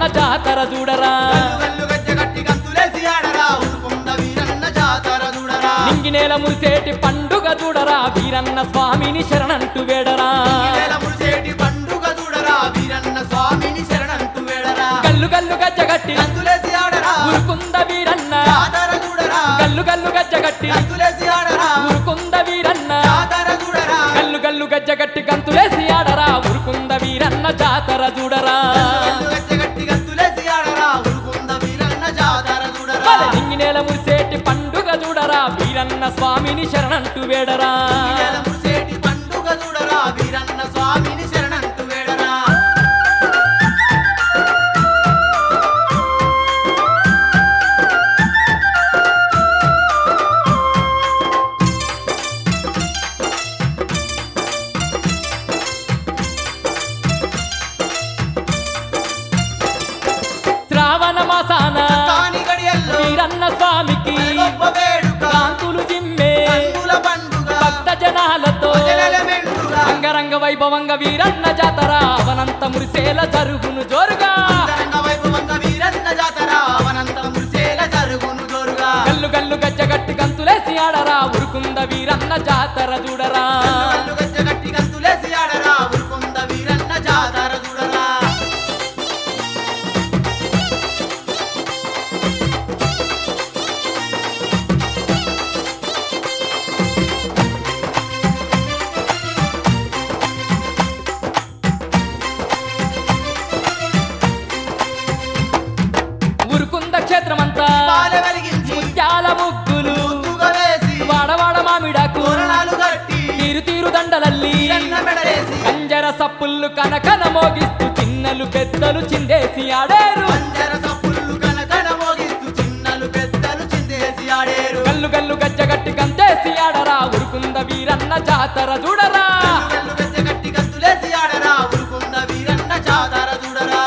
జాతర చూడరా గల్లు గల్లు గజ్జ గట్టి గంతులేసి ఆడరా ఉరుకుంద వీరన్న జాతర చూడరా నింగినేల మురిసేటి పండుగ చూడరా వీరన్న స్వామిని శరణంటూ వేడరా ఈ నెల మురిసేటి పండుగ చూడరా వీరన్న స్వామిని శరణంటూ వేడరా గల్లు గల్లు గజ్జగట్టి గంతులేసి ఆడరా ఉరుకుంద వీరన్న జాతర చూడరా గల్లు గల్లు గజ్జగట్టి గంతులేసి ఆడరా ఉరుకుంద వీరన్న జాతర చూడరా గల్లు గల్లు గజ్జగట్టి గంతులేసి ఆడరా ఉరుకుంద వీరన్న జాతర చూడరా గల్లు గజ్జ గట్టి గంతులేసి ఆడరా ఉరుకుంద వీరన్న జాతర చూడరా బలె నింగినేల మురిసేటి పండుగ చూడరా వీరన్న స్వామిని శరణంటూ వేడరా ఈ నెల మురిసేటి పండుగ చూడరా వీరన్న స్వామిని శరణంటూ వేడరా శ్రావణ మాసాన కాని గడియల్లో వీరన్న స్వామికి గొప్ప వేడుక కాంతులు జిమ్మే కన్నుల పండుగ భక్త జనాలతో భజనల మెండుగ అంగరంగ వైభవంగా వీరన్న జాతర అవనంత మురిసేల జరుగును జోరుగా అంతరంగ వైభవంగా వీరన్న జాతర అవనంత మురిసేల జరుగును జోరుగా గల్లు గల్లు గజ్జగట్టి గంతులేసి ఆడరా ఉరుకుంద వీరన్న జాతర చూడరా కళ్ళు గజ్జ గట్టి గంతులేసి ఆడరా ఉరుకుంద వీరన్న జాతర చూడరా ఉరుకుంద క్షేత్రమంతా పాల వెలిగించి ముత్యాల ముగ్గులు ముద్దుగా వేసి వాడవాడ మామిడాకు తోరణాలు కట్టి తీరు తీరు దండలల్లి వీరన్న మెడలేసి కంజర సప్పుళ్ళు కనకన మోగిస్తూ చిన్నలు పెద్దలు చిందేసి ఆడేరు పంజర సప్పుళ్ళు కనకన మోగిస్తూ చిన్నలు పెద్దలు చిందేసి ఆడేరు గల్లు గల్లు గజ్జగట్టి గంతేసి ఆడరా ఉరుకుంద వీరన్న జాతర చూడరా కళ్ళు గజ్జ గట్టి గంతులేసి ఆడరా ఉరుకుంద వీరన్న జాతర చూడరా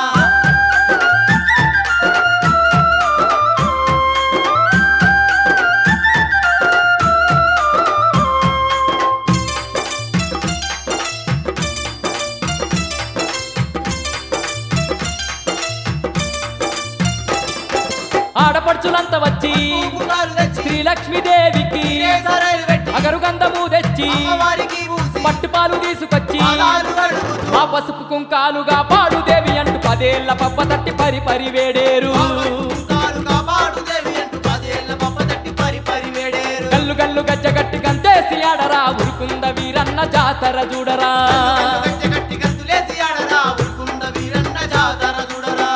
ఆడపడుచులంతా వచ్చి పువ్వుకాలు తెచ్చి శ్రీలక్ష్మీదేవికి కేసరాయలు పెట్టి అగరు గంధము తెచ్చి అమ్మవారికి పూసి పట్టుపాలు తీసుకొచ్చి పాదాలు కడుగుతూ ఆ పసుపు కుంకాలుగా పాడుదేవి అంటూ పదేళ్ల పప్ప తట్టి పరి పరి వేడేరు కుంకాలు కాపాడు దేవి అంటూ పదేళ్ల పప్ప తట్టి పరి పరి వేడేరు గల్లు గల్లు గజ్జగట్టి గంతేసి ఆడరా ఉరుకుంద వీరన్న జాతర చూడరా కళ్ళు గజ్జ గట్టి గంతులేసి ఆడరా ఉరుకుంద వీరన్న జాతర చూడరా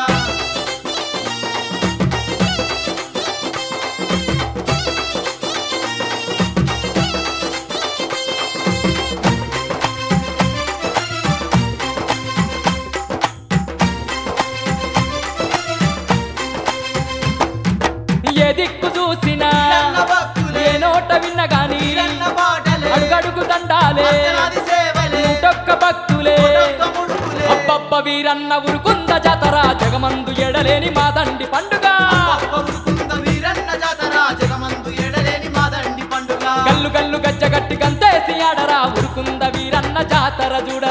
ఏ దిక్కు చూసినా వీరన్న భక్తులే ఏ నోట విన్న గాని వీరన్న పాటలే అడుగడుగు దండాలే అర్చనాది సేవలే నూటొక్క భక్తులే ఒడొక్క ముడుపులే అబ్బబ్బ వీరన్న ఉరుకుంద జాతర జగమందు ఎడలేని మా దండి పండుగ అబ్బ ఉరుకుంద వీరన్న జాతర జగమందు ఎడలేని మాదండి పండుగ గల్లు గల్లు గజ్జగట్టి గంతేసి ఆడరా ఉరుకుంద వీరన్న జాతర చూడ